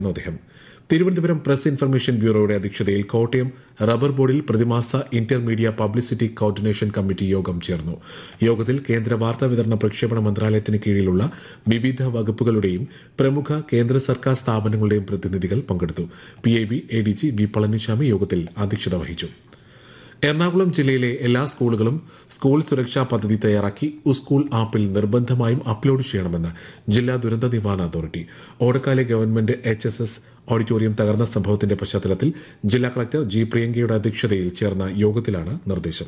അദ്ദേഹം Thiruvananthapuram press information ബ്യൂറോയുടെ അധ്യക്ഷതയിൽ Kottayam rubber ബോർഡിൽ പ്രതിമാസ ഇന്റർമീഡിയ പബ്ലിസിറ്റി കോർഡിനേഷൻ കമ്മിറ്റി യോഗം ചേർന്നു യോഗത്തിൽ കേന്ദ്ര വാർത്താ വിതരണ പ്രക്ഷേപണ മന്ത്രാലയത്തിന് കീഴിലുള്ള വിവിധ വകുപ്പുകളുടെയും പ്രമുഖ കേന്ദ്ര സർക്കാർ സ്ഥാപനങ്ങളുടെയും പ്രതിനിധികൾ പങ്കെടുത്തു P I B A D G V Palaniswami യോഗത്തിൽ അധ്യക്ഷത വഹിച്ചു എറണാകുളം ജില്ലയിലെ എല്ലാ സ്കൂളുകളും സ്കൂൾ സുരക്ഷാ പദ്ധതി തയ്യാറാക്കി സ്കൂൾ ആപ്പിൽ നിർബന്ധമായും അപ്ലോഡ് ചെയ്യണമെന്ന് ജില്ലാ ദുരന്ത നിവാരണ അതോറിറ്റി ഓടക്കാലെ government H S S auditorium തകർന്ന സംഭവത്തിന്റെ പശ്ചാത്തലത്തിൽ ജില്ലാ കളക്ടർ ജി പ്രിയങ്കയുടെ അധ്യക്ഷതയിൽ ചേർന്ന യോഗത്തിലാണ് നിർദ്ദേശം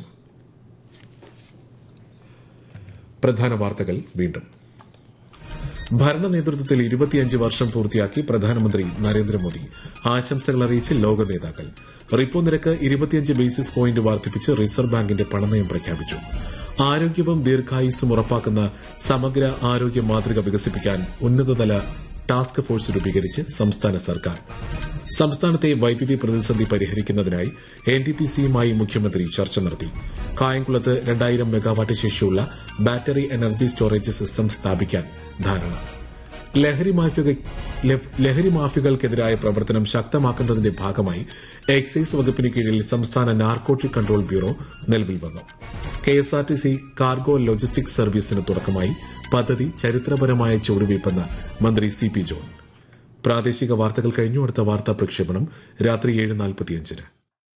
പ്രധാന വാർത്തകൾ വീണ്ടും ഭരണ നേതൃത്വത്തിൽ ഇരുപത്തിയഞ്ച് വർഷം പൂർത്തിയാക്കി പ്രധാനമന്ത്രി നരേന്ദ്രമോദി ആശംസകൾ അറിയിച്ച് ലോക നേതാക്കൾ റിപ്പോ നിരക്ക് ഇരുപത്തിയഞ്ച് ബേസിസ് പോയിന്റ് വർദ്ധിപ്പിച്ച് റിസർവ് ബാങ്കിന്റെ പണനയം പ്രഖ്യാപിച്ചു ആരോഗ്യവും ദീർഘായുസ്സും ഉറപ്പാക്കുന്ന സമഗ്ര ആരോഗ്യ മാതൃക വികസിപ്പിക്കാൻ ഉന്നതതല ടാസ്ക് ഫോഴ്സ് രൂപീകരിച്ച് സംസ്ഥാന സർക്കാർ സംസ്ഥാനത്തെ വൈദ്യുതി പ്രതിസന്ധി പരിഹരിക്കുന്നതിനായി എൻ ടി പി സിയുമായി മുഖ്യമന്ത്രി ചർച്ച നടത്തി കായംകുളത്ത് രണ്ടായിരം മെഗാവാട്ട് ശേഷിയുള്ള ബാറ്ററി എനർജി സ്റ്റോറേജ് സിസ്റ്റം സ്ഥാപിക്കാൻ ധാരണ ലഹരി മാഫിയ- ലഫ്- ലഹരി മാഫിയകൾക്കെതിരായ പ്രവർത്തനം ശക്തമാക്കുന്നതിന്റെ ഭാഗമായി എക്സൈസ് വകുപ്പിന് കീഴിൽ സംസ്ഥാന നാർക്കോട്ടിക് കൺട്രോൾ ബ്യൂറോ നിലവിൽ വന്നു കെഎസ്ആർടിസി കാർഗോ ലോജിസ്റ്റിക്സ് സർവീസിന് തുടക്കമായി പദ്ധതി ചരിത്രപരമായ ചുവടുവയ്പ്പെന്ന് മന്ത്രി സി പി ജോൺ പ്രാദേശിക വാർത്തകൾ കഴിഞ്ഞു അടുത്ത വാർത്താ പ്രക്ഷേപണം രാത്രി ഏഴ് നാൽപ്പത്തിയഞ്ചിന്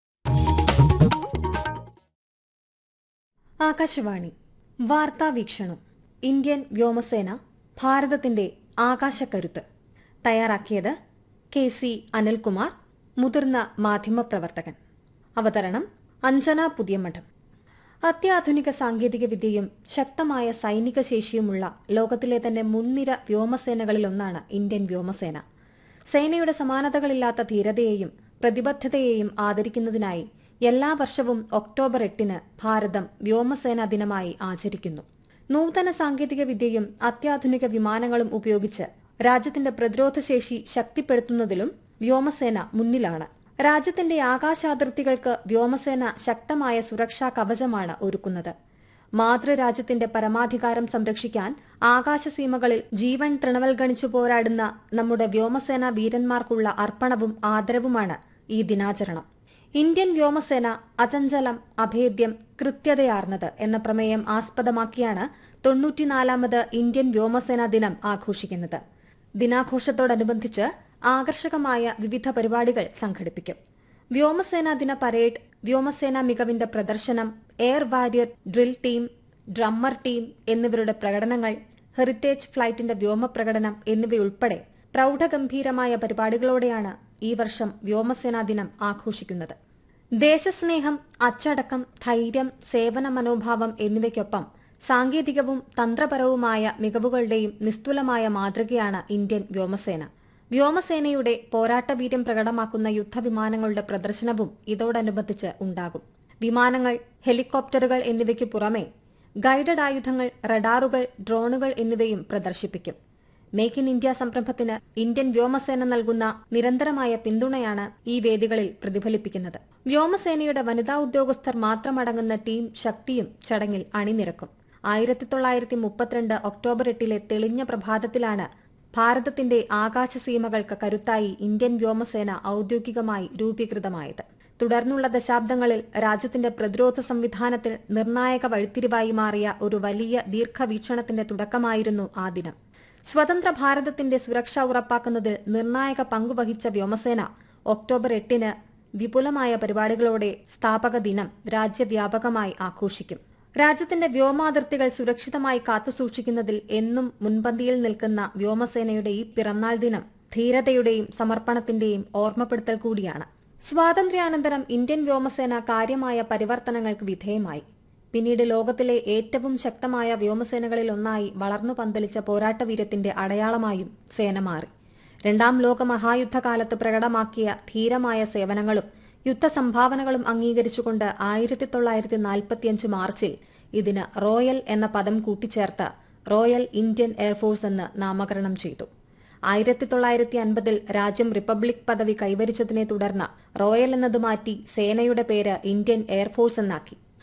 ആകാശവാണി വാർത്താ വീക്ഷണം ഇന്ത്യൻ വ്യോമസേന ഭാരതത്തിന്റെ ആകാശക്കരുത്ത് തയ്യാറാക്കിയത് കെ സി അനിൽകുമാർ മുതിർന്ന മാധ്യമപ്രവർത്തകൻ അവതരണം അഞ്ജന പുതിയമഠം അത്യാധുനിക സാങ്കേതിക വിദ്യയും ശക്തമായ സൈനിക ശേഷിയുമുള്ള ലോകത്തിലെ തന്നെ മുൻനിര വ്യോമസേനകളിലൊന്നാണ് ഇന്ത്യൻ വ്യോമസേന സേനയുടെ സമാനതകളില്ലാത്ത ധീരതയെയും പ്രതിബദ്ധതയെയും ആദരിക്കുന്നതിനായി എല്ലാ വർഷവും ഒക്ടോബർ എട്ടിന് ഭാരതം വ്യോമസേനാ ദിനമായി ആചരിക്കുന്നു നൂതന സാങ്കേതിക വിദ്യയും അത്യാധുനിക വിമാനങ്ങളും ഉപയോഗിച്ച് രാജ്യത്തിന്റെ പ്രതിരോധശേഷി ശക്തിപ്പെടുത്തുന്നതിലും വ്യോമസേന മുന്നിലാണ് രാജ്യത്തിന്റെ ആകാശാതിർത്തികൾക്ക് വ്യോമസേന ശക്തമായ സുരക്ഷാ കവചമാണ് ഒരുക്കുന്നത് മാതൃരാജ്യത്തിന്റെ പരമാധികാരം സംരക്ഷിക്കാൻ ആകാശസീമകളിൽ ജീവൻ തൃണവൽഗണിച്ചു പോരാടുന്ന നമ്മുടെ വ്യോമസേന വീരന്മാർക്കുള്ള അർപ്പണവും ആദരവുമാണ് ഈ ദിനാചരണം ഇന്ത്യൻ വ്യോമസേന അചഞ്ചലം അഭേദ്യം കൃത്യതയാർന്നത് എന്ന പ്രമേയം ആസ്പദമാക്കിയാണ് തൊണ്ണൂറ്റിനാലാമത് ഇന്ത്യൻ വ്യോമസേനാ ദിനം ആഘോഷിക്കുന്നത് ദിനാഘോഷത്തോടനുബന്ധിച്ച് ആകർഷകമായ വിവിധ പരിപാടികൾ സംഘടിപ്പിക്കും വ്യോമസേനാ ദിന പരേഡ് വ്യോമസേനാ മികവിന്റെ പ്രദർശനം air warrior drill team drummer team എന്നിവരുടെ പ്രകടനങ്ങൾ ഹെറിറ്റേജ് ഫ്ലൈറ്റിന്റെ വ്യോമപ്രകടനം എന്നിവയുൾപ്പെടെ പ്രൌഢഗംഭീരമായ പരിപാടികളോടെയാണ് ഈ വർഷം വ്യോമസേനാ ദിനം ആഘോഷിക്കുന്നത് ദേശസ്നേഹം അച്ചടക്കം ധൈര്യം സേവന മനോഭാവം എന്നിവയ്ക്കൊപ്പം സാങ്കേതികവും തന്ത്രപരവുമായ മികവുകളുടെയും നിസ്തുലമായ മാതൃകയാണ് ഇന്ത്യൻ വ്യോമസേന വ്യോമസേനയുടെ പോരാട്ടവീര്യം പ്രകടമാക്കുന്ന യുദ്ധവിമാനങ്ങളുടെ പ്രദർശനവും ഇതോടനുബന്ധിച്ച് ഉണ്ടാകും വിമാനങ്ങൾ ഹെലികോപ്റ്ററുകൾ എന്നിവയ്ക്ക് പുറമെ ഗൈഡഡ് ആയുധങ്ങൾ റഡാറുകൾ ഡ്രോണുകൾ എന്നിവയും പ്രദർശിപ്പിക്കും മേക്ക് ഇൻ ഇന്ത്യ സംരംഭത്തിന് ഇന്ത്യൻ വ്യോമസേന നൽകുന്ന നിരന്തരമായ പിന്തുണയാണ് ഈ വേദികളിൽ പ്രതിഫലിപ്പിക്കുന്നത് വ്യോമസേനയുടെ വനിതാ ഉദ്യോഗസ്ഥർ മാത്രമടങ്ങുന്ന ടീം ശക്തിയും ചടങ്ങിൽ അണിനിരക്കും ആയിരത്തി തൊള്ളായിരത്തി മുപ്പത്തിരണ്ട് ഒക്ടോബർ എട്ടിലെ തെളിഞ്ഞ പ്രഭാതത്തിലാണ് ഭാരതത്തിന്റെ ആകാശസീമകൾക്ക് കരുത്തായി ഇന്ത്യൻ വ്യോമസേന ഔദ്യോഗികമായി രൂപീകൃതമായത് തുടർന്നുള്ള ദശാബ്ദങ്ങളിൽ രാജ്യത്തിന്റെ പ്രതിരോധ സംവിധാനത്തിൽ നിർണായക വഴിത്തിരിവായി മാറിയ ഒരു വലിയ ദീർഘവീക്ഷണത്തിന്റെ തുടക്കമായിരുന്നു ആ ദിനം സ്വതന്ത്ര ഭാരതത്തിന്റെ സുരക്ഷ ഉറപ്പാക്കുന്നതിൽ നിർണായക പങ്കുവഹിച്ച വ്യോമസേന ഒക്ടോബർ എട്ടിന് വിപുലമായ പരിപാടികളോടെ സ്ഥാപക ദിനം രാജ്യവ്യാപകമായി ആഘോഷിക്കും രാജ്യത്തിന്റെ വ്യോമാതിർത്തികൾ സുരക്ഷിതമായി കാത്തുസൂക്ഷിക്കുന്നതിൽ എന്നും മുൻപന്തിയിൽ നിൽക്കുന്ന വ്യോമസേനയുടെ ഈ പിറന്നാൾ ദിനം ധീരതയുടെയും സമർപ്പണത്തിന്റെയും ഓർമ്മപ്പെടുത്തൽ കൂടിയാണ് സ്വാതന്ത്ര്യാനന്തരം ഇന്ത്യൻ വ്യോമസേന കാര്യമായ പരിവർത്തനങ്ങൾക്ക് വിധേയമായി പിന്നീട് ലോകത്തിലെ ഏറ്റവും ശക്തമായ വ്യോമസേനകളിൽ ഒന്നായി വളർന്നു പന്തലിച്ച പോരാട്ടവീര്യത്തിന്റെ അടയാളമായും സേന മാറി രണ്ടാം ലോക മഹായുദ്ധകാലത്ത് പ്രകടമാക്കിയ ധീരമായ സേവനങ്ങളും യുദ്ധസംഭാവനകളും അംഗീകരിച്ചുകൊണ്ട് ആയിരത്തി തൊള്ളായിരത്തി നാൽപ്പത്തിയഞ്ച് മാർച്ചിൽ ഇതിന് റോയൽ എന്ന പദം കൂട്ടിച്ചേർത്ത് റോയൽ ഇന്ത്യൻ എയർഫോഴ്സ് എന്ന് നാമകരണം ചെയ്തു ആയിരത്തി തൊള്ളായിരത്തി അൻപതിൽ രാജ്യം റിപ്പബ്ലിക് പദവി കൈവരിച്ചതിനെ തുടർന്ന് റോയൽ എന്നത് മാറ്റി സേനയുടെ പേര് ഇന്ത്യൻ എയർഫോഴ്സ് എന്നാക്കി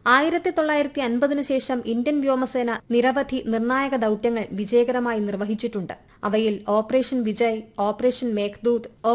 ആയിരത്തി തൊള്ളായിരത്തി അൻപതിനു ശേഷം ഇന്ത്യൻ വ്യോമസേന നിരവധി നിർണായക ദൌത്യങ്ങൾ വിജയകരമായി നിർവഹിച്ചിട്ടുണ്ട് അവയിൽ ഓപ്പറേഷൻ വിജയ് ഓപ്പറേഷൻ മേഘ്ദൂത്